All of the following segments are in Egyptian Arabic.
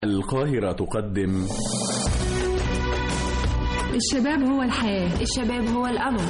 القاهرة تقدم الشباب هو الحياة الشباب هو الأمل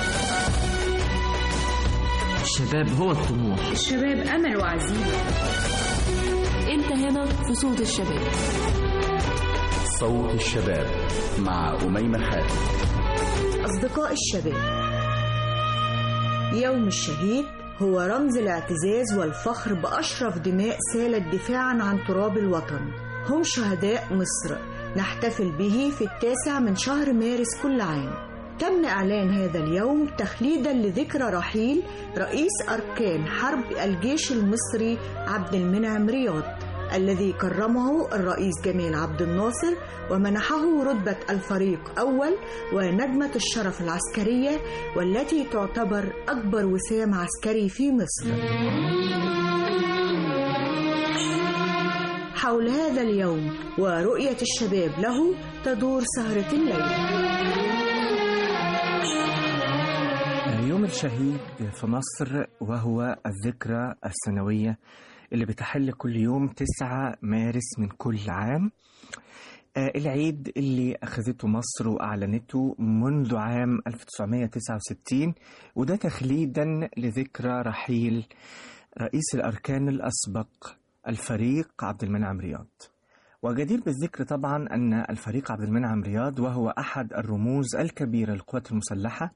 الشباب هو الطموح الشباب أمل وعزيمة أنت هنا في صوت الشباب صوت الشباب مع أميمة حاتم أصدقاء الشباب يوم الشهيد هو رمز الاعتزاز والفخر بأشرف دماء سالت دفاعا عن تراب الوطن هم شهداء مصر نحتفل به في التاسع من شهر مارس كل عام تم إعلان هذا اليوم تخليدا لذكرى رحيل رئيس أركان حرب الجيش المصري عبد المنعم رياض الذي كرمه الرئيس جمال عبد الناصر ومنحه رتبة الفريق أول ونجمة الشرف العسكرية والتي تعتبر أكبر وسام عسكري في مصر حول هذا اليوم ورؤية الشباب له تدور سهرة الليل يوم الشهيد في مصر وهو الذكرى السنوية اللي بتحل كل يوم 9 مارس من كل عام آه، العيد اللي أخذته مصر وأعلنته منذ عام 1969 وده تخليدا لذكرى رحيل رئيس الأركان الأسبق الفريق عبد المنعم رياض وجدير بالذكر طبعا أن الفريق عبد المنعم رياض وهو أحد الرموز الكبيرة للقوات المسلحة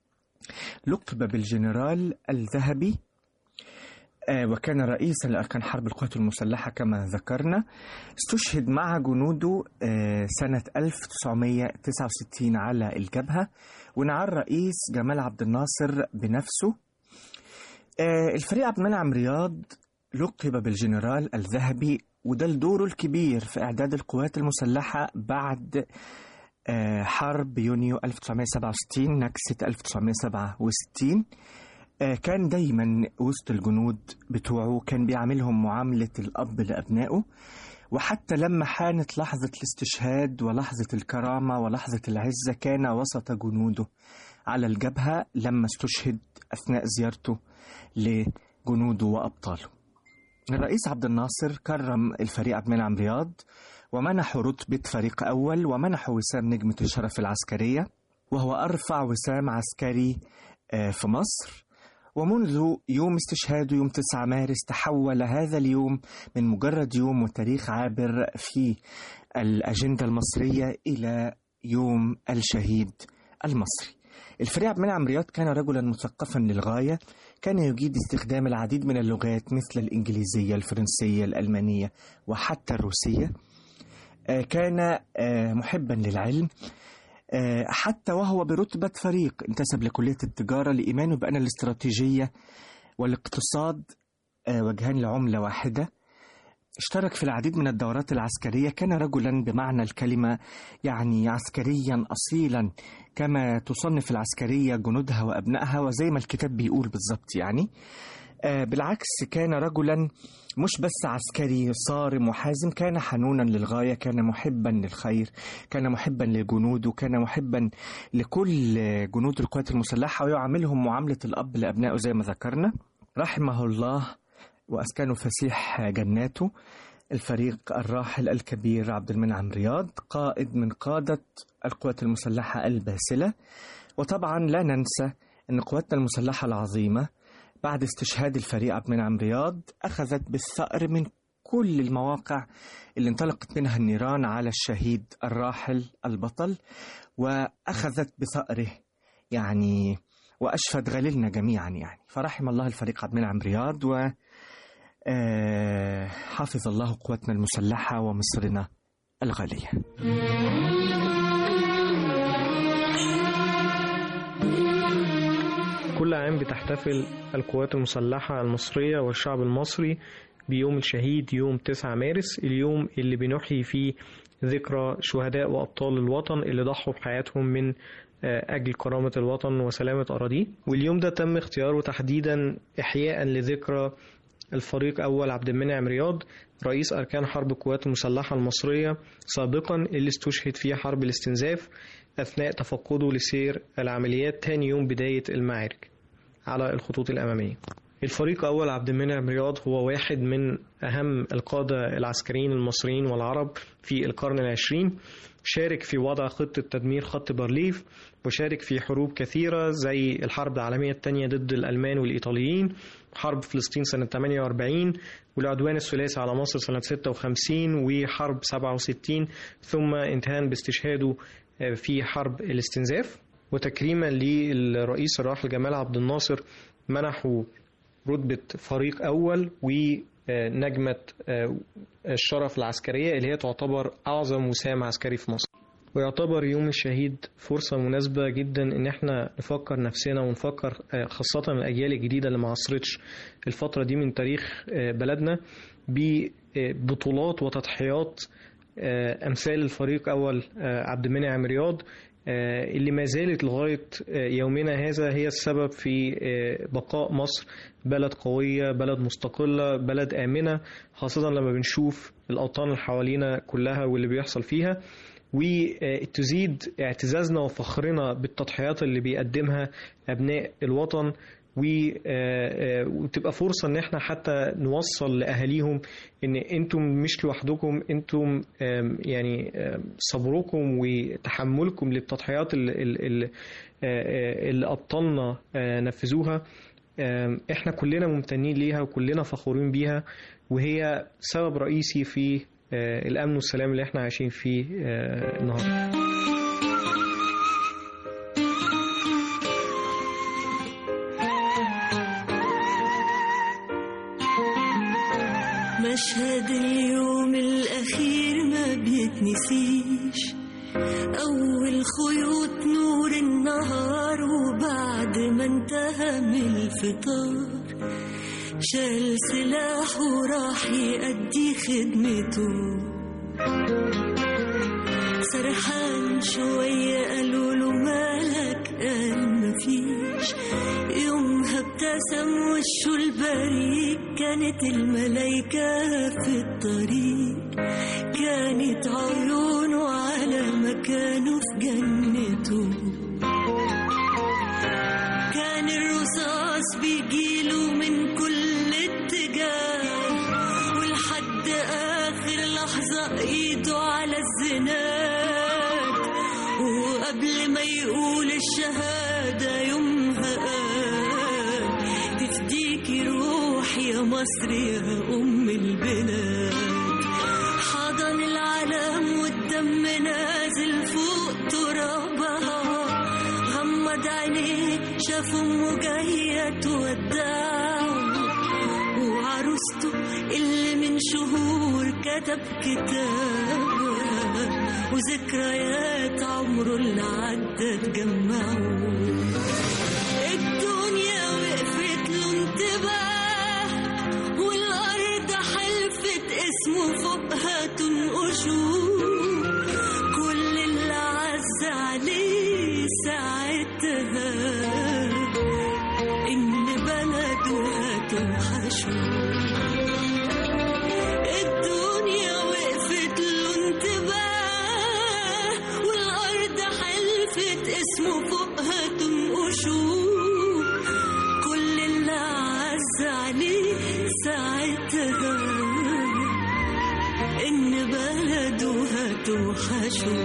لقب بالجنرال الذهبي آه، وكان رئيسا لأركان حرب القوات المسلحة كما ذكرنا استشهد مع جنوده آه، سنة 1969 على الجبهة ونعى الرئيس جمال عبد الناصر بنفسه آه، الفريق عبد المنعم رياض لقب بالجنرال الذهبي وده الدور الكبير في إعداد القوات المسلحة بعد آه، حرب يونيو 1967 نكسة 1967 آه، كان دايما وسط الجنود بتوعه كان بيعاملهم معاملة الأب لأبنائه وحتى لما حانت لحظة الاستشهاد ولحظة الكرامة ولحظة العزة كان وسط جنوده على الجبهة لما استشهد أثناء زيارته لجنوده وأبطاله الرئيس عبد الناصر كرم الفريق عبد المنعم رياض ومنحه رتبة فريق أول ومنحه وسام نجمة الشرف العسكرية وهو أرفع وسام عسكري آه، في مصر ومنذ يوم استشهاده يوم 9 مارس تحول هذا اليوم من مجرد يوم وتاريخ عابر في الأجندة المصرية إلى يوم الشهيد المصري الفريق عبد المنعم رياض كان رجلا مثقفا للغاية كان يجيد استخدام العديد من اللغات مثل الإنجليزية الفرنسية الألمانية وحتى الروسية آه، كان آه، محبا للعلم آه، حتى وهو برتبة فريق انتسب لكلية التجارة لإيمانه بأن الاستراتيجية والاقتصاد آه، وجهان لعملة واحدة اشترك في العديد من الدورات العسكرية كان رجلا بمعنى الكلمة يعني عسكريا أصيلا كما تصنف العسكرية جنودها وأبنائها وزي ما الكتاب بيقول بالظبط يعني آه، بالعكس كان رجلا مش بس عسكري صارم وحازم كان حنونا للغاية كان محبا للخير كان محبا لجنوده كان محبا لكل جنود القوات المسلحة ويعاملهم معاملة الأب لأبنائه زي ما ذكرنا رحمه الله وأسكنه فسيح جناته الفريق الراحل الكبير عبد المنعم رياض قائد من قادة القوات المسلحة الباسلة وطبعا لا ننسى أن قواتنا المسلحة العظيمة بعد استشهاد الفريق عبد المنعم رياض أخذت بالثأر من كل المواقع اللي انطلقت منها النيران على الشهيد الراحل البطل وأخذت بثأره يعني وأشفت غليلنا جميعا يعني فرحم الله الفريق عبد المنعم رياض و آه، حفظ الله قواتنا المسلحة ومصرنا الغالية كل عام بتحتفل القوات المسلحة المصرية والشعب المصري بيوم الشهيد يوم 9 مارس اليوم اللي بنحيي فيه ذكرى شهداء وأبطال الوطن اللي ضحوا بحياتهم من آه، أجل كرامة الوطن وسلامة أراضيه واليوم ده تم اختياره تحديدا إحياء لذكرى الفريق أول عبد المنعم رياض رئيس أركان حرب القوات المسلحة المصرية سابقا اللي استشهد في حرب الاستنزاف أثناء تفقده لسير العمليات تاني يوم بداية المعارك على الخطوط الأمامية الفريق أول عبد المنعم رياض هو واحد من أهم القادة العسكريين المصريين والعرب في القرن العشرين شارك في وضع خطة تدمير خط بارليف وشارك في حروب كثيرة زي الحرب العالمية الثانية ضد الألمان والإيطاليين حرب فلسطين سنة 48 والعدوان الثلاثي على مصر سنة 56 وحرب 67 ثم انتهاء باستشهاده في حرب الاستنزاف وتكريما للرئيس الراحل جمال عبد الناصر منحوا رتبة فريق أول ونجمة الشرف العسكرية اللي هي تعتبر أعظم وسام عسكري في مصر ويعتبر يوم الشهيد فرصة مناسبة جدا إن احنا نفكر نفسنا ونفكر خاصة الأجيال الجديدة اللي ما عصرتش الفترة دي من تاريخ بلدنا ببطولات وتضحيات أمثال الفريق أول عبد المنعم رياض اللي ما زالت لغاية يومنا هذا هي السبب في بقاء مصر بلد قوية بلد مستقلة بلد آمنة خاصة لما بنشوف الأوطان اللي حوالينا كلها واللي بيحصل فيها وتزيد اعتزازنا وفخرنا بالتضحيات اللي بيقدمها أبناء الوطن وتبقى فرصة ان احنا حتى نوصل لأهاليهم ان انتم مش لوحدكم انتم يعني صبركم وتحملكم للتضحيات اللي, اللي, اللي أبطالنا نفذوها احنا كلنا ممتنين ليها وكلنا فخورين بيها وهي سبب رئيسي في الأمن والسلام اللي احنا عايشين فيه النهارده مشهد اليوم الأخير ما بيتنسيش أول خيوط نور النهار وبعد ما انتهى من الفطار شال سلاحه وراح يأدي خدمته سرحان شوية قالوا له مالك قال مفيش يومها ابتسم وشه البريء كانت الملايكة في الطريق كانت عيونه على مكانه في جنته كان الرصاص بيجيله من كل اتجاه ولحد آخر لحظة ايده على الزناد وقبل ما يقول الشهادة يومها قال تفديكي روحي يا مصر يا أم البلاد حضن العلم والدم نازل فوق ترابها غمض عينيه شاف أمه جاية تودعه وعروسته اللي من شهور كتب كتابها وذكريات عمره اللي عدى تجمعه الدنيا وقفت له انتباه والأرض حلفت اسمه فوقها تنقشوه كل اللي عز عليه ساعتها إن بلده هتوحشه الدنيا وقفت له انتباه والأرض حلفت اسمه فوقها تنقشوه كل اللي عز عليه ساعتها إن بلده هتوحشه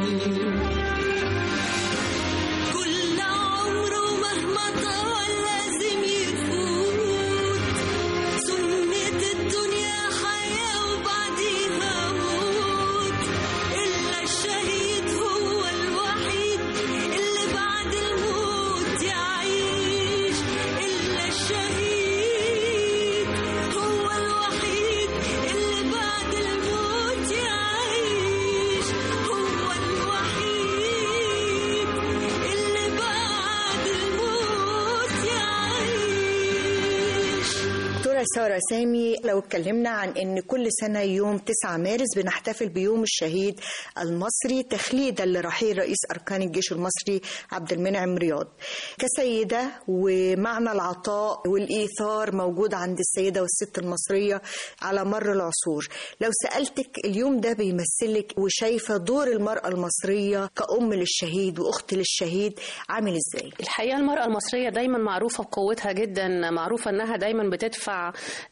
كل عمره مهما طال لازم يفوت سنة الدنيا حياة وبعديها موت إلا الشهيد هو الوحيد اللي بعد الموت يعيش إلا الشهيد هو الوحيد اللي بعد الموت يعيش هو الوحيد سارة سامي لو اتكلمنا عن ان كل سنة يوم 9 مارس بنحتفل بيوم الشهيد المصري تخليدا لرحيل رئيس اركان الجيش المصري عبد المنعم رياض كسيدة ومعنى العطاء والايثار موجود عند السيدة والست المصرية على مر العصور لو سألتك اليوم ده بيمثلك وشايفة دور المرأة المصرية كأم للشهيد وأخت للشهيد عامل ازاي الحقيقة المرأة المصرية دايما معروفة بقوتها جدا معروفة انها دايما بتدفع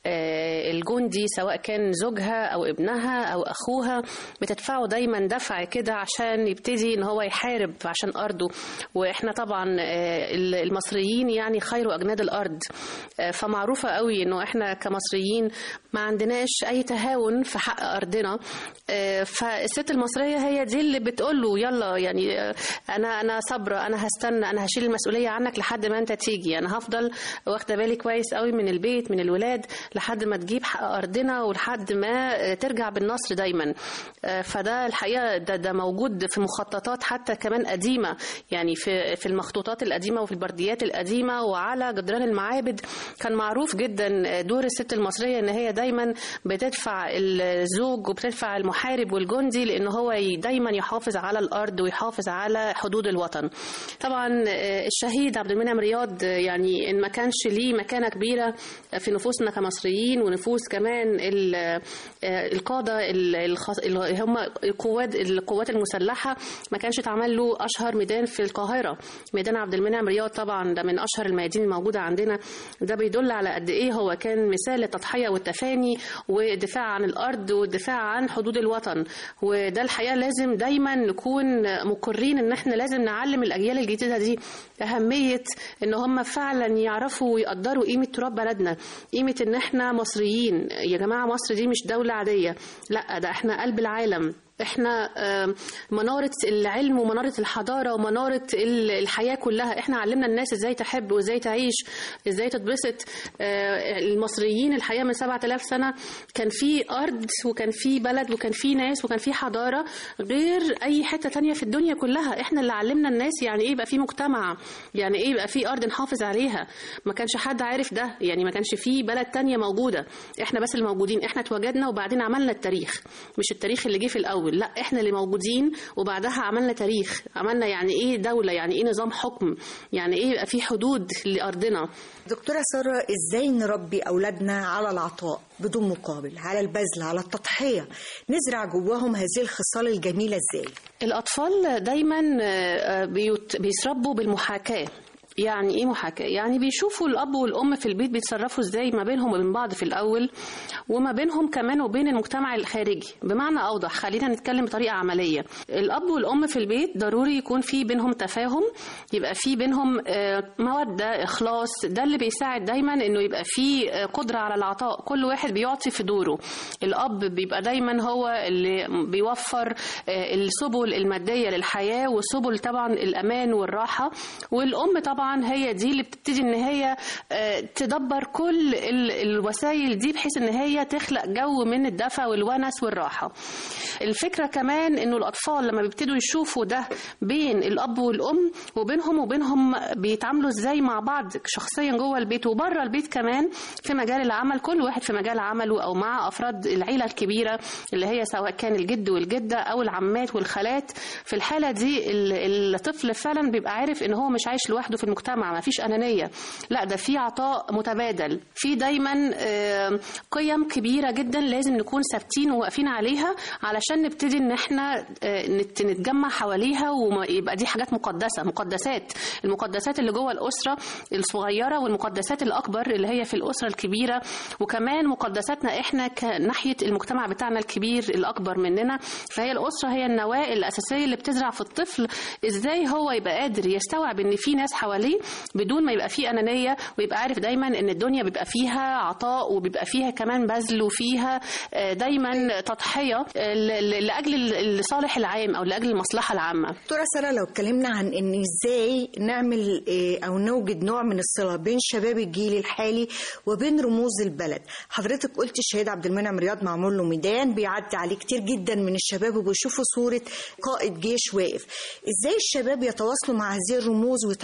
آه، الجندي سواء كان زوجها او ابنها او اخوها بتدفعه دايما دفع كده عشان يبتدي ان هو يحارب عشان ارضه واحنا طبعا آه، المصريين يعني خير اجناد الارض آه، فمعروفة قوي انه احنا كمصريين ما عندناش اي تهاون في حق ارضنا آه، فالست المصرية هي دي اللي بتقول له يلا يعني آه، انا انا صابرة انا هستنى انا هشيل المسؤولية عنك لحد ما انت تيجي انا هفضل واخدة بالي كويس قوي من البيت من الولاد لحد ما تجيب حق ارضنا ولحد ما آه، ترجع بالنصر دايما آه، فده الحقيقة ده, ده موجود في مخططات حتى كمان قديمة يعني في في المخطوطات القديمة وفي البرديات القديمة وعلى جدران المعابد كان معروف جدا دور الست المصرية ان هي دايما بتدفع الزوج وبتدفع المحارب والجندي لان هو ي- دايما يحافظ على الارض ويحافظ على حدود الوطن طبعا آه، الشهيد عبد المنعم رياض آه، يعني ان ما كانش ليه مكانه كبيره في نفوسنا كمصريين ونفوس كمان ال- آه، القاده ال- الخاص- اللي هم القوات القوات المسلحه ما كانش اتعمل له اشهر ميدان في القاهره ميدان عبد المنعم رياض طبعا ده من اشهر الميادين الموجوده عندنا ده بيدل على قد ايه هو كان مثال للتضحيه والتفاني والدفاع عن الارض والدفاع عن حدود الوطن وده الحقيقه لازم دايما نكون مقرين ان احنا لازم نعلم الاجيال الجديده دي اهميه ان هم فعلا يعرفوا ويقدروا قيمه تراب بلدنا قيمه ان احنا مصريين يا جماعه مصر دي مش دوله عاديه لا ده احنا قلب العالم احنا آم، منارة العلم ومنارة الحضارة ومنارة ال- الحياة كلها احنا علمنا الناس ازاي تحب وازاي تعيش ازاي تتبسط آه، المصريين الحقيقة من 7000 سنة كان في أرض وكان في بلد وكان في ناس وكان في حضارة غير أي حتة تانية في الدنيا كلها احنا اللي علمنا الناس يعني ايه يبقى في مجتمع يعني ايه يبقى في أرض نحافظ عليها ما كانش حد عارف ده يعني ما كانش في بلد تانية موجودة احنا بس اللي موجودين احنا اتوجدنا وبعدين عملنا التاريخ مش التاريخ اللي جه في الأول لا احنا اللي موجودين وبعدها عملنا تاريخ عملنا يعني ايه دولة يعني ايه نظام حكم يعني ايه يبقى في حدود لأرضنا دكتورة سارة ازاي نربي اولادنا على العطاء بدون مقابل على البذل على التضحية نزرع جواهم هذه الخصال الجميلة ازاي الأطفال دايما آه، بيت- بيتربوا بالمحاكاة يعني ايه محاكاة؟ يعني بيشوفوا الأب والأم في البيت بيتصرفوا ازاي ما بينهم وبين بعض في الأول وما بينهم كمان وبين المجتمع الخارجي بمعنى أوضح خلينا نتكلم بطريقة عملية الأب والأم في البيت ضروري يكون في بينهم تفاهم يبقى في بينهم آه، مودة إخلاص ده اللي بيساعد دايما إنه يبقى في آه، قدرة على العطاء كل واحد بيعطي في دوره الأب بيبقى دايما هو اللي بيوفر آه، السبل المادية للحياة وسبل طبعا الأمان والراحة والأم طبعا هي دي اللي بتبتدي إن هي آه، تدبر كل ال- الوسائل دي بحيث إن هي تخلق جو من الدفى والونس والراحة الفكرة كمان إنه الأطفال لما بيبتدوا يشوفوا ده بين الأب والأم وبينهم وبينهم بيتعاملوا إزاي مع بعض شخصيا جوه البيت وبره البيت كمان في مجال العمل كل واحد في مجال عمله أو مع أفراد العيلة الكبيرة اللي هي سواء كان الجد والجدة أو العمات والخالات في الحالة دي ال- الطفل فعلا بيبقى عارف إن هو مش عايش لوحده في المجتمع ما فيش أنانية لا ده في عطاء متبادل في دايما آه، قيم كبيرة جدا لازم نكون ثابتين وواقفين عليها علشان نبتدي ان احنا آه، نت- نتجمع حواليها ويبقى دي حاجات مقدسة مقدسات المقدسات اللي جوه الأسرة الصغيرة والمقدسات الأكبر اللي هي في الأسرة الكبيرة وكمان مقدساتنا احنا كناحية المجتمع بتاعنا الكبير الأكبر مننا فهي الأسرة هي النواة الأساسية اللي بتزرع في الطفل ازاي هو يبقى قادر يستوعب ان في ناس حواليه بدون ما يبقى فيه أنانية ويبقى عارف دايما ان الدنيا بيبقى فيها عطاء وبيبقى فيها كمان بذل وفيها آه، دايما تضحية آه، ل- ل- لأجل ال- الصالح العام أو لأجل المصلحة العامة دكتورة سارة لو اتكلمنا عن ان ازاي نعمل إيه، او نوجد نوع من الصلة بين شباب الجيل الحالي وبين رموز البلد حضرتك قلت الشهيد عبد المنعم رياض معمول له ميدان بيعدي عليه كتير جدا من الشباب وبيشوفوا صورة قائد جيش واقف ازاي الشباب يتواصلوا مع هذه الرموز ويتعرفوا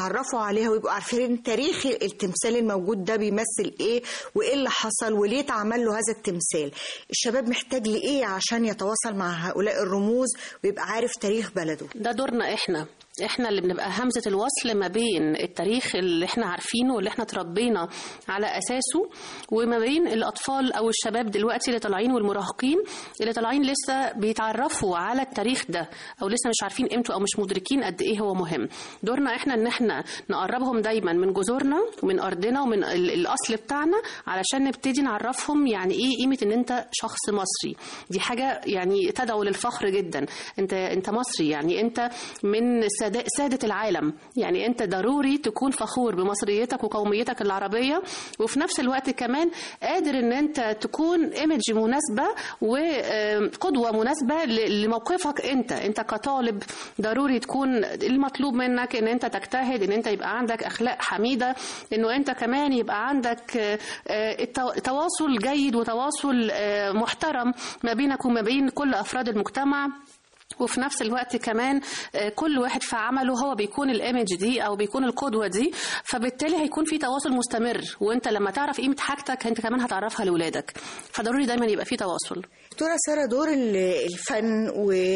عليها ويبقوا عارفين تاريخ التمثال الموجود ده بيمثل ايه وايه اللي حصل وليه اتعمل له هذا التمثال الشباب محتاج لايه عشان يتواصل مع هؤلاء الرموز ويبقى عارف تاريخ بلده ده دورنا احنا احنا اللي بنبقى همزه الوصل ما بين التاريخ اللي احنا عارفينه واللي احنا اتربينا على اساسه وما بين الاطفال او الشباب دلوقتي اللي طالعين والمراهقين اللي طالعين لسه بيتعرفوا على التاريخ ده او لسه مش عارفين قيمته او مش مدركين قد ايه هو مهم دورنا احنا ان احنا نقربهم دايما من جذورنا ومن ارضنا ومن ال- الاصل بتاعنا علشان نبتدي نعرفهم يعني ايه قيمه ان انت شخص مصري دي حاجه يعني تدعو للفخر جدا انت انت مصري يعني انت من سادة- ساده العالم يعني انت ضروري تكون فخور بمصريتك وقوميتك العربيه وفي نفس الوقت كمان قادر ان انت تكون ايمج مناسبه وقدوه مناسبه ل- لموقفك انت انت كطالب ضروري تكون المطلوب منك ان انت تجتهد ان انت يبقى عندك اخلاق حميده انه انت كمان يبقى عندك آه، آه، التو- تواصل جيد وتواصل آه، محترم ما بينك وما بين كل افراد المجتمع وفي نفس الوقت كمان آه، كل واحد في عمله هو بيكون الايمج دي او بيكون القدوه دي فبالتالي هيكون في تواصل مستمر وانت لما تعرف قيمه حاجتك انت كمان هتعرفها لاولادك فضروري دايما يبقى في تواصل دكتورة سارة دور ال- الفن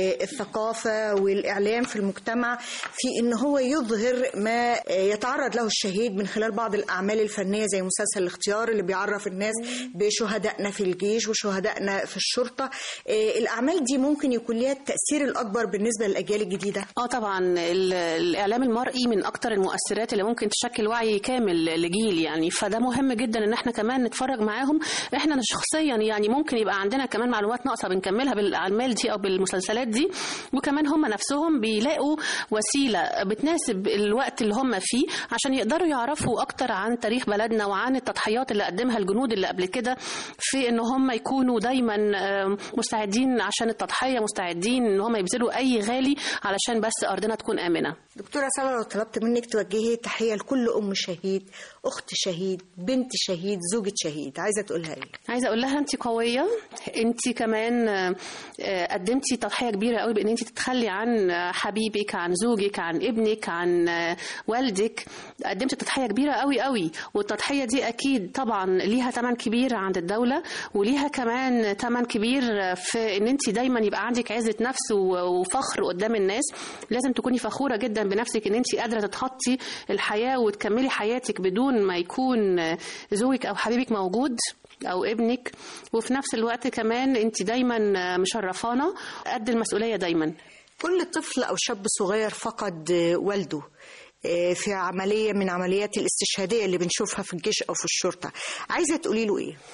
والثقافة والإعلام في المجتمع في إن هو يظهر ما يتعرض له الشهيد من خلال بعض الأعمال الفنية زي مسلسل الاختيار اللي بيعرف الناس بشهدائنا في الجيش وشهدائنا في الشرطة آه، الأعمال دي ممكن يكون ليها التأثير الأكبر بالنسبة للأجيال الجديدة اه طبعا ال- الاعلام المرئي من اكتر المؤثرات اللي ممكن تشكل وعي كامل لجيل يعني فده مهم جدا ان احنا كمان نتفرج معاهم احنا شخصيا يعني ممكن يبقى عندنا كمان معلومات ناقصه بنكملها بالاعمال دي او بالمسلسلات دي وكمان هم نفسهم بيلاقوا وسيله بتناسب الوقت اللي هم فيه عشان يقدروا يعرفوا اكتر عن تاريخ بلدنا وعن التضحيات اللي قدمها الجنود اللي قبل كده في ان هم يكونوا دايما آم، مستعدين عشان التضحيه مستعدين ان هم يبذلوا اي غالي علشان بس ارضنا تكون امنه دكتورة سارة لو طلبت منك توجهي تحية لكل أم شهيد أخت شهيد بنت شهيد زوجة شهيد عايزة تقولها إيه؟ عايزه اقول لها انت قويه انت كمان آه، آه، قدمتي تضحيه كبيره قوي بان انت تتخلي عن آه، حبيبك عن زوجك عن ابنك عن آه، والدك قدمتي تضحيه كبيره قوي قوي والتضحيه دي اكيد طبعا ليها ثمن كبير عند الدوله وليها كمان ثمن كبير في ان انت دايما يبقى عندك عزه نفس و- وفخر قدام الناس لازم تكوني فخوره جدا بنفسك ان انت قادره تتخطي الحياه وتكملي حياتك بدون ما يكون آه، زوجك او حبيبك موجود او ابنك وفي نفس الوقت كمان انت دايما مشرفانا قد المسؤوليه دايما كل طفل أو شاب صغير فقد آه، والده آه، في عملية من عمليات الاستشهادية اللي بنشوفها في الجيش أو في الشرطة عايزة تقولي له إيه؟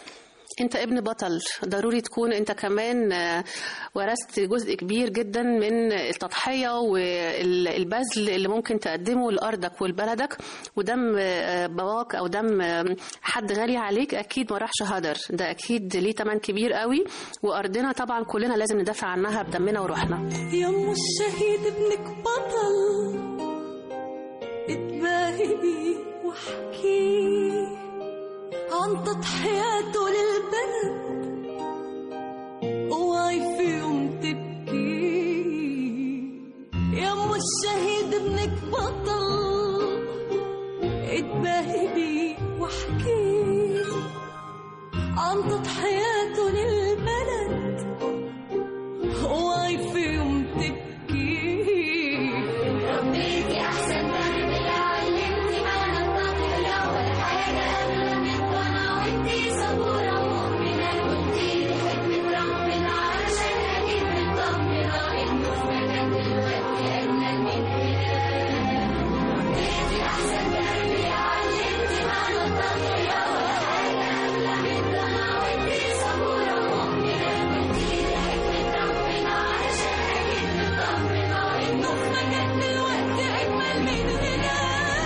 انت ابن بطل ضروري تكون انت كمان آه، ورثت جزء كبير جدا من التضحيه والبذل اللي ممكن تقدمه لارضك ولبلدك ودم آه، باباك او دم آه، حد غالي عليك اكيد ما راحش هدر ده اكيد ليه تمن كبير قوي وارضنا طبعا كلنا لازم ندافع عنها بدمنا وروحنا يا ام الشهيد ابنك بطل اتباهي بيه واحكي عن تضحياته للبلد اوعي في يوم تبكي يا ام الشهيد ابنك بطل اتباهي بيه واحكي عن تضحياته للبلد اوعي في يوم تبكي ربيتي احسن تربيه علمتي معنا التضحيه ولا حاجه اغلى من وانا وانتي صبوره مؤمنه قلتي لي حكمه ربنا علشان اكيد مطمنه انه في مكان دلوقتي اجمل من هنا ربيتي احسن تربيه علمتي معنا التضحيه ولا حاجه اغلى من وانا وانتي صبوره مؤمنه قلتي لي حكمه ربنا علشان اكيد مطمنه انه في مكان دلوقتي اجمل من هنا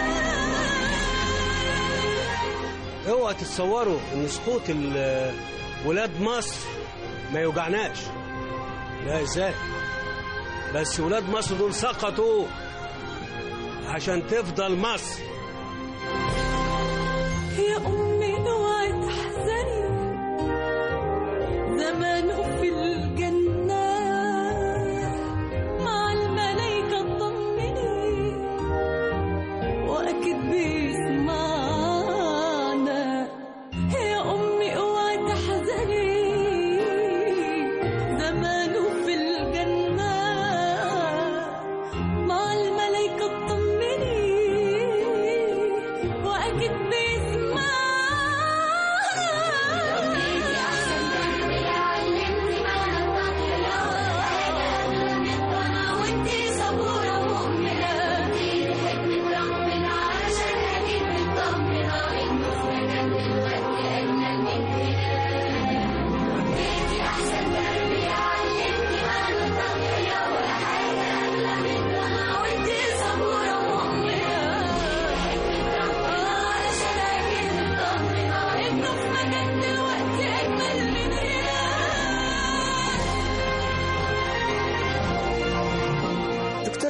اوعى تتصوروا ان سقوط ال- ولاد مصر ما يوجعناش لا ازاي بس ولاد مصر دول سقطوا عشان تفضل مصر يا أمي اوعي تحزني زمانه في الجنة مع الملايكة اطمني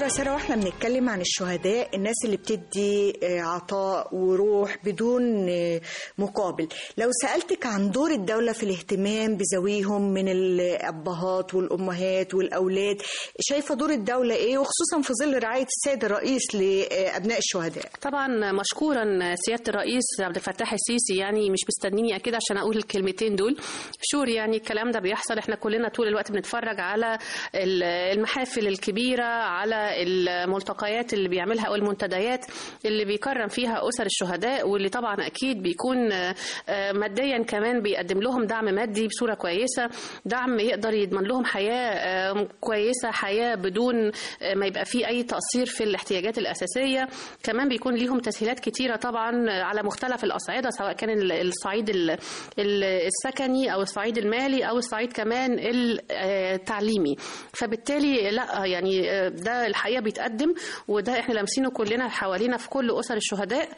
سارة واحنا بنتكلم عن الشهداء الناس اللي بتدي آه، عطاء وروح بدون آه، مقابل لو سألتك عن دور الدولة في الاهتمام بذويهم من الأبهات والأمهات والأولاد شايفة دور الدولة إيه وخصوصا في ظل رعاية السيد الرئيس لأبناء الشهداء طبعا مشكورا سياده الرئيس عبد الفتاح السيسي يعني مش مستنيني اكيد عشان اقول الكلمتين دول شور يعني الكلام ده بيحصل احنا كلنا طول الوقت بنتفرج على ال- المحافل الكبيره على الملتقيات اللي بيعملها او المنتديات اللي بيكرم فيها اسر الشهداء واللي طبعا اكيد بيكون آه، آه، ماديا كمان بيقدم لهم دعم مادي بصوره كويسه دعم يقدر يضمن لهم حياه آه، كويسه حياه بدون آه، ما يبقى فيه اي تقصير في الاحتياجات الاساسيه كمان بيكون ليهم تسهيلات كتيره طبعا على مختلف الاصعده سواء كان ال- الصعيد ال- ال- السكني او الصعيد المالي او الصعيد كمان التعليمي فبالتالي لا يعني آه، ده الحقيقه بيتقدم وده احنا لامسينه كلنا حوالينا في كل اسر الشهداء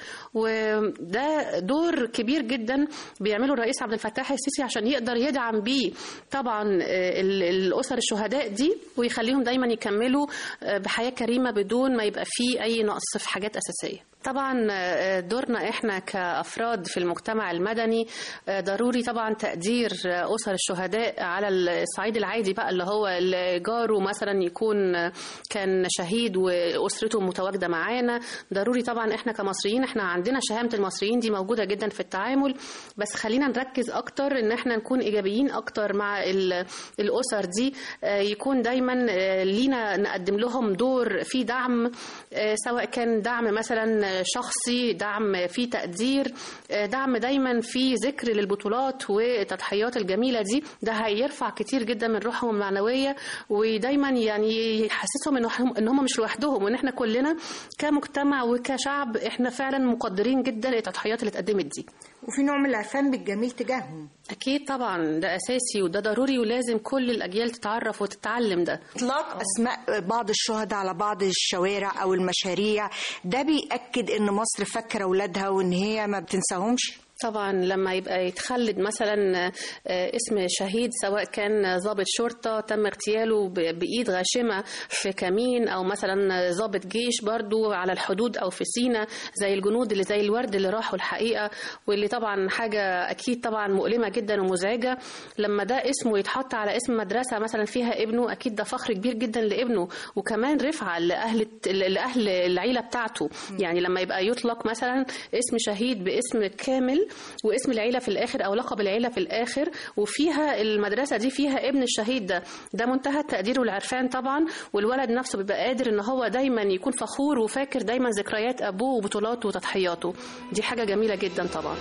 وده دور كبير جدا بيعمله الرئيس عبد الفتاح السيسي عشان يقدر يدعم بيه طبعا آه، ال- الاسر الشهداء دي ويخليهم دايما يكملوا آه، بحياه كريمه بدون ما يبقى فيه اي نقص في حاجات اساسيه طبعا آه، دورنا احنا كافراد في المجتمع المدني آه، ضروري طبعا تقدير آه، اسر الشهداء على الصعيد العادي بقى اللي هو اللي جاره مثلا يكون آه، كان شهيد واسرته متواجده معانا ضروري طبعا احنا كمصريين احنا عندنا شهامه المصريين دي موجوده جدا في التعامل بس خلينا نركز اكتر ان احنا نكون ايجابيين اكتر مع ال- الاسر دي آه، يكون دايما آه، لينا نقدم لهم دور في دعم آه، سواء كان دعم مثلا شخصي دعم في تقدير آه، دعم دايما في ذكر للبطولات والتضحيات الجميله دي ده هيرفع كتير جدا من روحهم المعنويه ودايما يعني يحسسهم ان هم ان هم مش لوحدهم وان احنا كلنا كمجتمع وكشعب احنا فعلا مقدرين جدا التضحيات اللي اتقدمت دي وفي نوع من العرفان بالجميل تجاههم اكيد طبعا ده اساسي وده ضروري ولازم كل الاجيال تتعرف وتتعلم ده اطلاق اسماء بعض الشهداء على بعض الشوارع او المشاريع ده بيأكد ان مصر فاكره اولادها وان هي ما بتنساهمش طبعا لما يبقى يتخلد مثلا آه، اسم شهيد سواء كان ضابط شرطة تم اغتياله ب- بإيد غاشمة في كمين أو مثلا ضابط جيش برضو على الحدود أو في سينا زي الجنود اللي زي الورد اللي راحوا الحقيقة واللي طبعا حاجة أكيد طبعا مؤلمة جدا ومزعجة لما ده اسمه يتحط على اسم مدرسة مثلا فيها ابنه أكيد ده فخر كبير جدا لابنه وكمان رفعة لأهل لأهل العيلة بتاعته يعني لما يبقى يطلق مثلا اسم شهيد باسم كامل واسم العيلة في الآخر أو لقب العيلة في الآخر وفيها المدرسة دي فيها ابن الشهيد ده ده منتهى التقدير والعرفان طبعا والولد نفسه بيبقى قادر ان هو دايما يكون فخور وفاكر دايما ذكريات أبوه وبطولاته وتضحياته دي حاجة جميلة جدا طبعا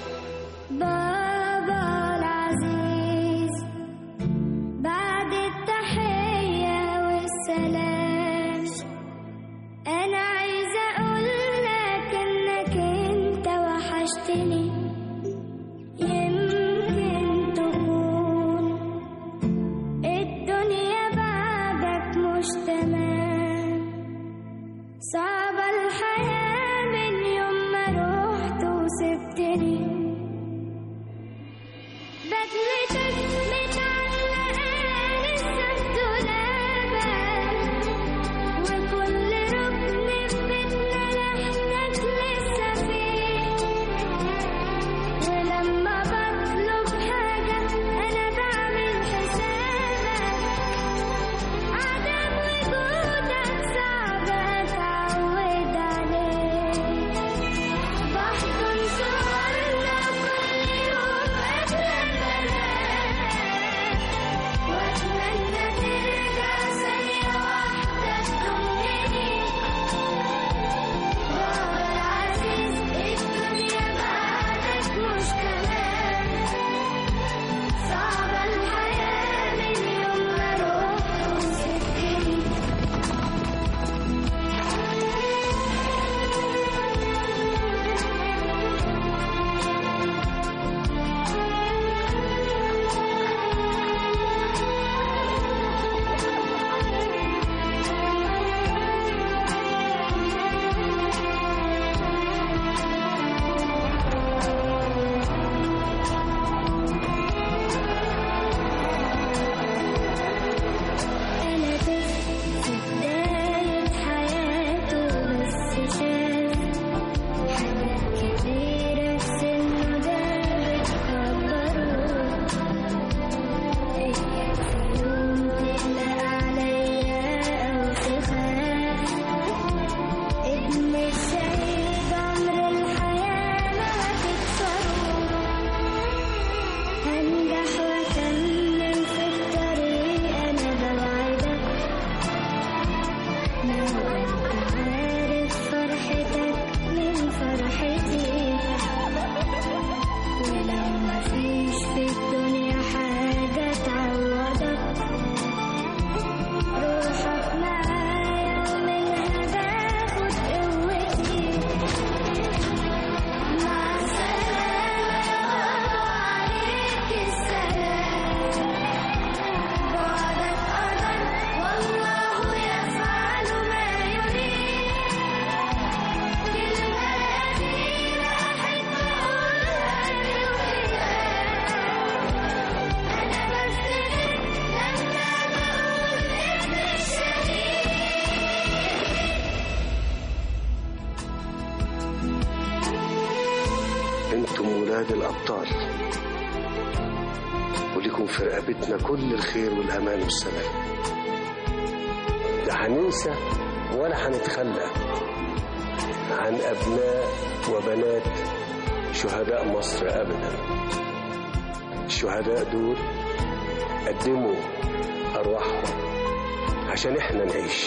بابا العزيز بعد التحية والسلام أنا عايزة أقول لك إنك أنت وحشتني يمكن تكون الدنيا بعدك مش تمام صعبة الحياة من يوم ما روحت وسبتني ولاد الأبطال وليكم في رقبتنا كل الخير والأمان والسلام لا هننسى ولا هنتخلى عن أبناء وبنات شهداء مصر أبدا الشهداء دول قدموا أرواحهم عشان إحنا نعيش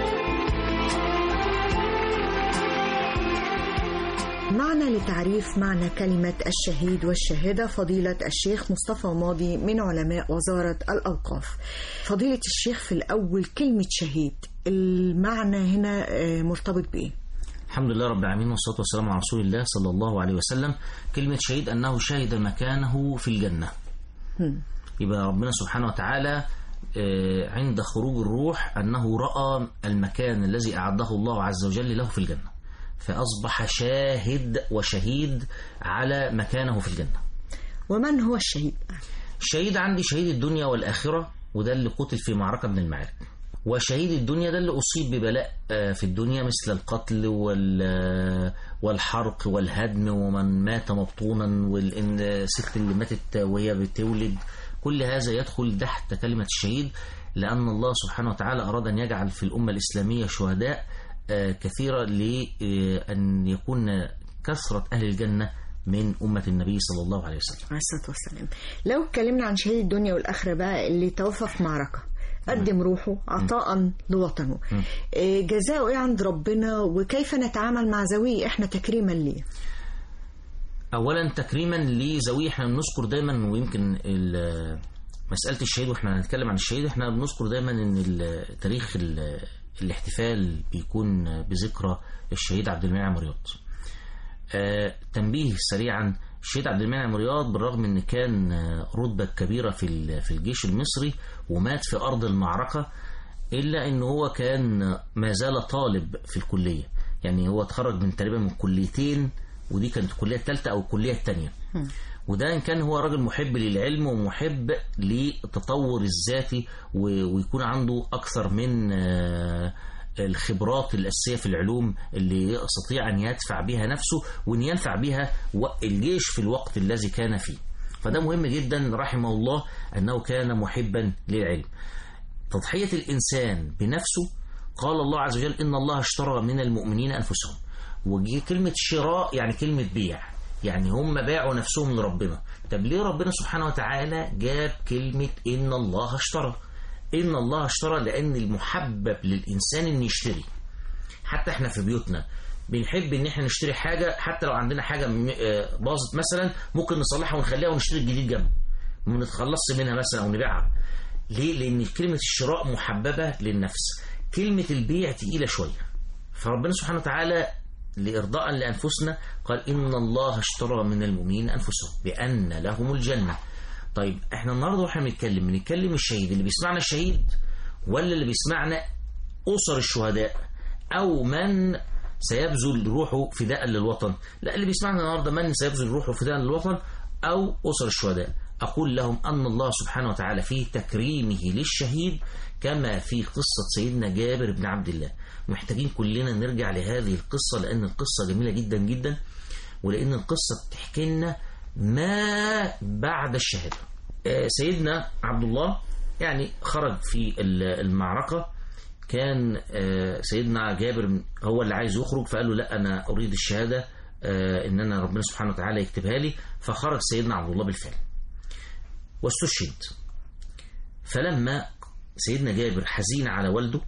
معنا لتعريف معنى كلمة الشهيد والشهادة فضيلة الشيخ مصطفى ماضي من علماء وزارة الأوقاف فضيلة الشيخ في الأول كلمة شهيد المعنى هنا آه، مرتبط بإيه؟ الحمد لله رب العالمين والصلاة والسلام على رسول الله صلى الله عليه وسلم كلمة شهيد أنه شهد مكانه في الجنة هم. يبقى ربنا سبحانه وتعالى آه، عند خروج الروح أنه رأى المكان الذي أعده الله عز وجل له في الجنة فأصبح شاهد وشهيد على مكانه في الجنة ومن هو الشهيد؟ الشهيد عندي شهيد الدنيا والآخرة وده اللي قتل في معركة من المعارك وشهيد الدنيا ده اللي أصيب ببلاء آه، في الدنيا مثل القتل وال آه، والحرق والهدم ومن مات مبطونا والست اللي ماتت وهي بتولد كل هذا يدخل تحت كلمة الشهيد لأن الله سبحانه وتعالى أراد أن يجعل في الأمة الإسلامية شهداء آه، كثيرة لأن يكون كثرة أهل الجنة من أمة النبي صلى الله عليه وسلم عليه الصلاة والسلام لو اتكلمنا عن شهيد الدنيا والآخرة بقى اللي توفى في معركة قدم روحه عطاء لوطنه إيه جزاؤه ايه عند ربنا وكيف نتعامل مع ذويه احنا تكريما ليه اولا تكريما لذويه احنا بنذكر دايما ويمكن ال- مساله الشهيد واحنا هنتكلم عن الشهيد احنا بنذكر دايما ان ال- تاريخ ال- الاحتفال بيكون بذكرى الشهيد عبد المنعم رياض آه، تنبيه سريعا الشهيد عبد المنعم رياض بالرغم ان كان آه، رتبه كبيره في ال- في الجيش المصري ومات في ارض المعركه الا ان هو كان ما زال طالب في الكليه يعني هو اتخرج من تقريبا من كليتين ودي كانت الكليه الثالثه او الكليه الثانيه وده ان كان هو راجل محب للعلم ومحب للتطور الذاتي و- ويكون عنده اكثر من آه، الخبرات الاساسيه في العلوم اللي يستطيع ان يدفع بها نفسه وان ينفع بها و- الجيش في الوقت الذي كان فيه فده مهم جدا رحمه الله انه كان محبا للعلم تضحيه الانسان بنفسه قال الله عز وجل ان الله اشترى من المؤمنين انفسهم وجي كلمه شراء يعني كلمه بيع يعني هم باعوا نفسهم لربنا طب ليه ربنا سبحانه وتعالى جاب كلمة إن الله اشترى إن الله اشترى لأن المحبب للإنسان إن يشتري حتى إحنا في بيوتنا بنحب إن إحنا نشتري حاجة حتى لو عندنا حاجة م- آه، باظت مثلا ممكن نصلحها ونخليها ونشتري الجديد جنب ما نتخلصش منها مثلا أو نبيعها ليه؟ لأن كلمة الشراء محببة للنفس كلمة البيع تقيلة شوية فربنا سبحانه وتعالى لإرضاء لأنفسنا قال إن الله اشترى من المؤمنين أنفسهم بأن لهم الجنة طيب احنا النهارده واحنا بنتكلم بنتكلم الشهيد اللي بيسمعنا الشهيد ولا اللي بيسمعنا أسر الشهداء أو من سيبذل روحه فداء للوطن لا اللي بيسمعنا النهارده من سيبذل روحه فداء للوطن أو أسر الشهداء أقول لهم أن الله سبحانه وتعالى في تكريمه للشهيد كما في قصة سيدنا جابر بن عبد الله محتاجين كلنا نرجع لهذه القصة لأن القصة جميلة جدا جدا ولأن القصة بتحكي لنا ما بعد الشهادة آه، سيدنا عبد الله يعني خرج في ال- المعركة كان آه، سيدنا جابر هو اللي عايز يخرج فقال له لا أنا أريد الشهادة آه، إن أنا ربنا سبحانه وتعالى يكتبها لي فخرج سيدنا عبد الله بالفعل واستشهد فلما سيدنا جابر حزين على والده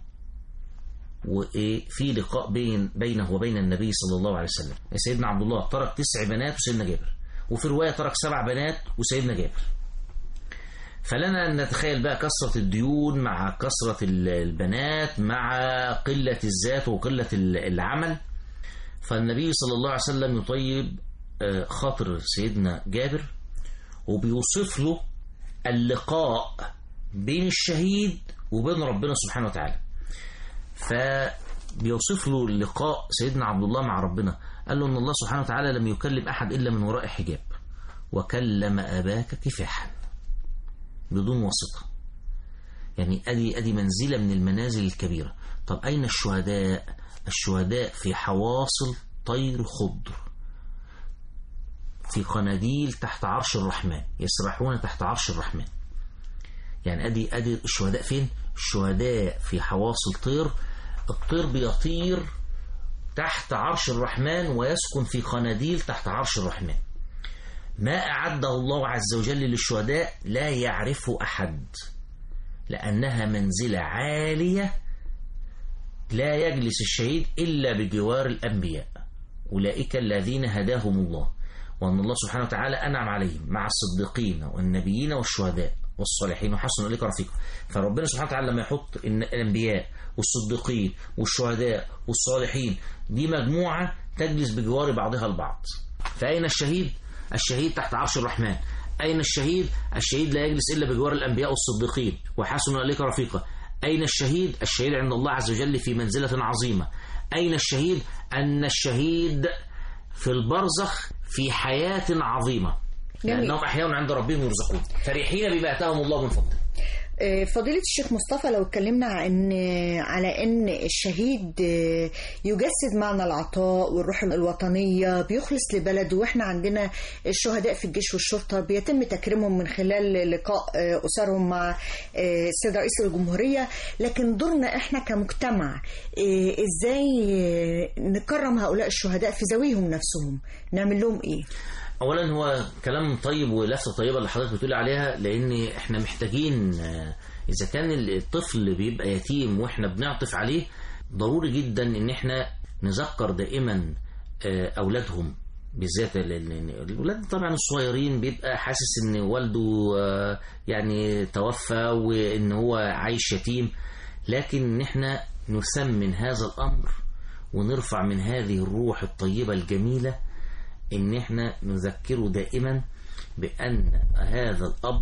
وفي لقاء بين بينه وبين النبي صلى الله عليه وسلم سيدنا عبد الله ترك تسع بنات وسيدنا جابر وفي رواية ترك سبع بنات وسيدنا جابر فلنا أن نتخيل بقى كثرة الديون مع كثرة ال- البنات مع قلة الذات وقلة ال- العمل فالنبي صلى الله عليه وسلم يطيب آه، خاطر سيدنا جابر وبيوصف له اللقاء بين الشهيد وبين ربنا سبحانه وتعالى فبيوصف له اللقاء سيدنا عبد الله مع ربنا قال له ان الله سبحانه وتعالى لم يكلم احد الا من وراء حجاب وكلم اباك كفاحا بدون واسطه يعني ادي ادي منزله من المنازل الكبيره طب اين الشهداء الشهداء في حواصل طير خضر في قناديل تحت عرش الرحمن يسرحون تحت عرش الرحمن يعني ادي ادي الشهداء فين الشهداء في حواصل طير الطير بيطير تحت عرش الرحمن ويسكن في قناديل تحت عرش الرحمن ما أعده الله عز وجل للشهداء لا يعرفه أحد لأنها منزلة عالية لا يجلس الشهيد إلا بجوار الأنبياء أولئك الذين هداهم الله وأن الله سبحانه وتعالى أنعم عليهم مع الصديقين والنبيين والشهداء والصالحين وحسن أولئك رفيقا فربنا سبحانه وتعالى لما يحط الأنبياء والصديقين والشهداء والصالحين دي مجموعة تجلس بجوار بعضها البعض فأين الشهيد؟ الشهيد تحت عرش الرحمن أين الشهيد؟ الشهيد لا يجلس إلا بجوار الأنبياء والصديقين وحسن أولئك رفيقا أين الشهيد؟ الشهيد عند الله عز وجل في منزلة عظيمة أين الشهيد؟ أن الشهيد في البرزخ في حياة عظيمة جميل. لأنهم أحياء عند ربهم يرزقون فرحين بما آتاهم الله من فضله آه، فضيلة الشيخ مصطفى لو اتكلمنا عن على ان الشهيد آه، يجسد معنى العطاء والروح الوطنية بيخلص لبلده واحنا عندنا الشهداء في الجيش والشرطة بيتم تكريمهم من خلال لقاء آه، أسرهم مع آه، السيد رئيس الجمهورية لكن دورنا احنا كمجتمع آه، ازاي آه، نكرم هؤلاء الشهداء في ذويهم نفسهم نعمل لهم ايه؟ اولا هو كلام طيب ولفته طيبه اللي حضرتك بتقول عليها لان احنا محتاجين آه، اذا كان الطفل بيبقى يتيم واحنا بنعطف عليه ضروري جدا ان احنا نذكر دائما آه، اولادهم بالذات ال- ال- الاولاد طبعا الصغيرين بيبقى حاسس ان والده آه، يعني توفى وان هو عايش يتيم لكن ان احنا نثمن هذا الامر ونرفع من هذه الروح الطيبه الجميله ان احنا نذكره دائما بان هذا الاب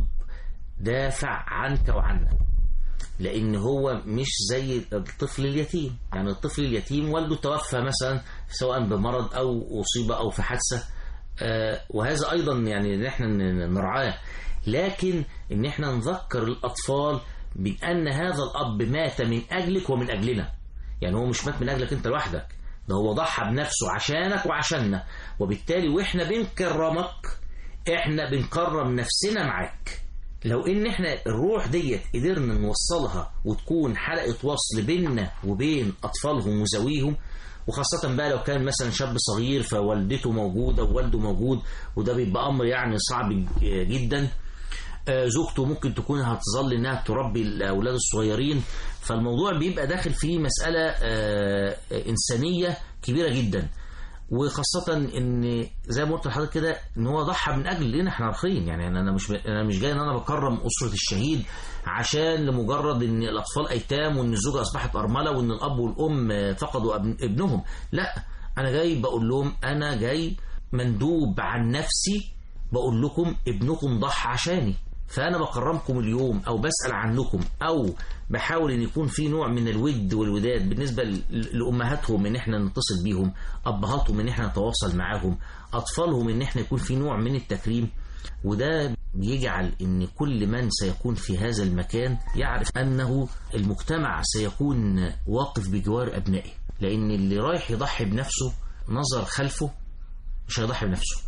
دافع عنك وعنا لان هو مش زي الطفل اليتيم يعني الطفل اليتيم والده توفى مثلا سواء بمرض او اصيب او في حادثه آه، وهذا ايضا يعني ان احنا ن- نرعاه لكن ان احنا نذكر الاطفال بان هذا الاب مات من اجلك ومن اجلنا يعني هو مش مات من اجلك انت لوحدك ده هو ضحى بنفسه عشانك وعشاننا وبالتالي واحنا بنكرمك احنا بنكرم نفسنا معاك لو ان احنا الروح ديت قدرنا نوصلها وتكون حلقة وصل بيننا وبين اطفالهم وزويهم وخاصة بقى لو كان مثلا شاب صغير فوالدته موجودة ووالده موجود وده بيبقى امر يعني صعب جدا آه، زوجته ممكن تكون هتظل انها تربي الاولاد الصغيرين فالموضوع بيبقى داخل فيه مسألة آه، إنسانية كبيرة جدا وخاصة ان زي ما قلت لحضرتك كده ان هو ضحى من اجلنا احنا عارفين يعني انا مش انا مش جاي ان انا بكرم اسرة الشهيد عشان لمجرد ان الاطفال ايتام وان الزوجة اصبحت ارملة وان الاب والام فقدوا ابن- ابنهم لا انا جاي بقول لهم انا جاي مندوب عن نفسي بقول لكم ابنكم ضحى عشاني فانا بكرمكم اليوم او بسال عنكم او بحاول ان يكون في نوع من الود والوداد بالنسبه ل- لامهاتهم ان احنا نتصل بيهم ابهاتهم ان احنا نتواصل معاهم اطفالهم ان احنا يكون في نوع من التكريم وده بيجعل ان كل من سيكون في هذا المكان يعرف انه المجتمع سيكون واقف بجوار ابنائه لان اللي رايح يضحي بنفسه نظر خلفه مش هيضحي بنفسه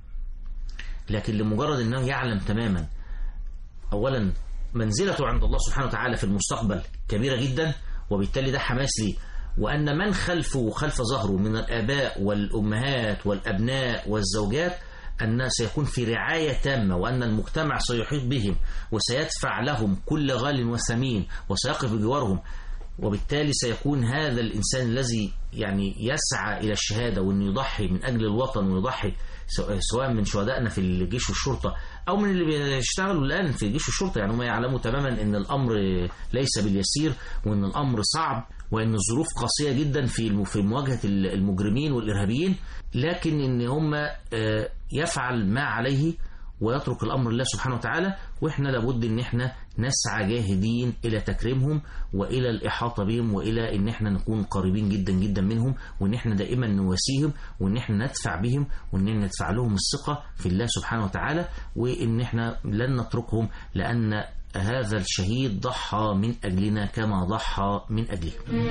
لكن لمجرد انه يعلم تماما اولا منزلته عند الله سبحانه وتعالى في المستقبل كبيره جدا وبالتالي ده حماس ليه وان من خلفه وخلف ظهره من الاباء والامهات والابناء والزوجات أن سيكون في رعاية تامة وأن المجتمع سيحيط بهم وسيدفع لهم كل غال وثمين وسيقف بجوارهم وبالتالي سيكون هذا الإنسان الذي يعني يسعى إلى الشهادة وأن يضحي من أجل الوطن ويضحي سواء من شهدائنا في الجيش والشرطة أو من اللي بيشتغلوا الآن في الجيش والشرطة يعني هم يعلموا تماما أن الأمر ليس باليسير وأن الأمر صعب وأن الظروف قاسية جدا في في مواجهة المجرمين والإرهابيين لكن أن هم يفعل ما عليه ويترك الأمر لله سبحانه وتعالى وإحنا لابد أن إحنا نسعى جاهدين إلى تكريمهم وإلى الإحاطة بهم وإلى أن إحنا نكون قريبين جدا جدا منهم وأن إحنا دائما نواسيهم وأن إحنا ندفع بهم وأن ندفع لهم الثقة في الله سبحانه وتعالى وأن إحنا لن نتركهم لأن هذا الشهيد ضحى من أجلنا كما ضحى من أجلهم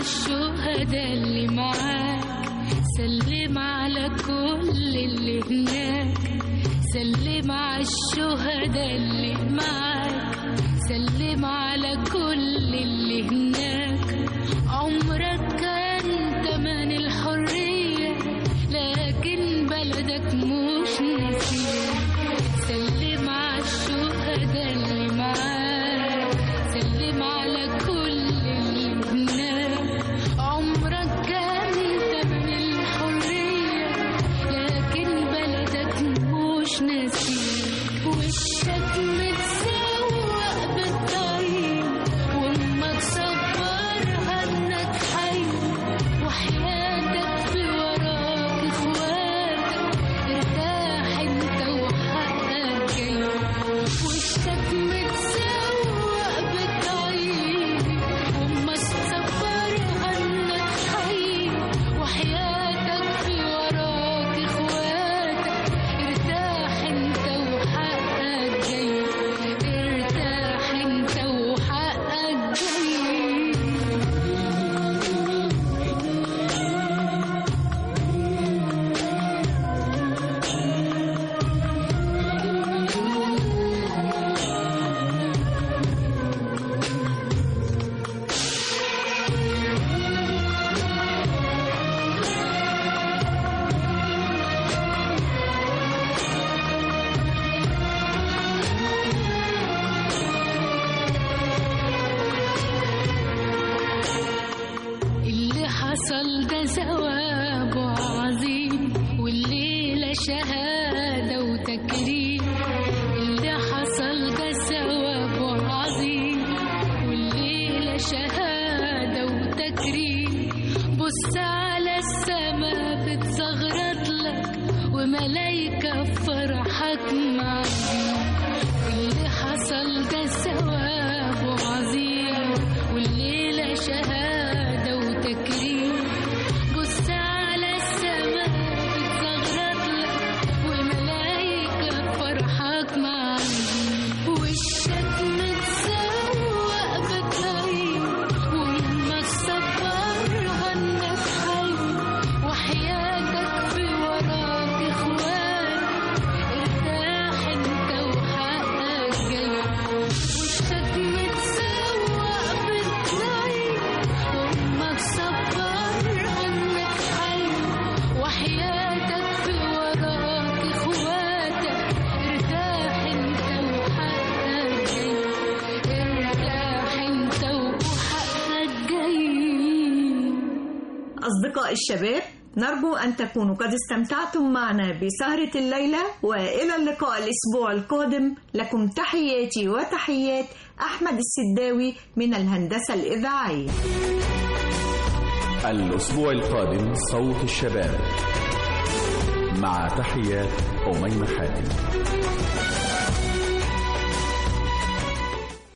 الشهداء اللي معاك سلم على كل اللي هناك سلم على الشهداء اللي معاك سلم على كل اللي هناك عمرك كان تمن الحرية لكن بلدك مش نسيك سلم على الشهداء اللي معاك سلم على كل اللي هناك عمرك كان تمن الحرية لكن بلدك مش نسيك وشك متسوق بالطيب وامك صبرها انك حي وحياتك في وراك اخواتك ارتاح انت وحقك جاي وشك متسوق بالطيب وامك صبرها انك حي وحياتك في وراك اخواتك ارتاح انت وحقك جاي ارتاح انت وحقك جاي اللي حصل ده ثوابه عظيم والليلة شهادة وتكريم اللي حصل ده ثوابه عظيم والليلة شهادة وتكريم بص على السما بتصغرط لك وملايكة في فرحك معاك اللي حصل ده ثوابه عظيم والليلة شهادة وتكريم بص على السماء بتصغرط لك وملايكة فرحك معاك وشك متسوق بطيب وامك صبرها انك حي وحياتك في وراك اخوات ارتاح انت وحقك جاي وشك متسوق بالطيب وامك صبرها انك حي وحياتك في وراك اخواتك ارتاح انت وحقك جاي ارتاح انت وحقك جاي أصدقاء الشباب نرجو أن تكونوا قد استمتعتم معنا بسهرة الليلة وإلى اللقاء الأسبوع القادم لكم تحياتي وتحيات أحمد السداوي من الهندسة الإذاعية الأسبوع القادم صوت الشباب مع تحيات أميمة حاتم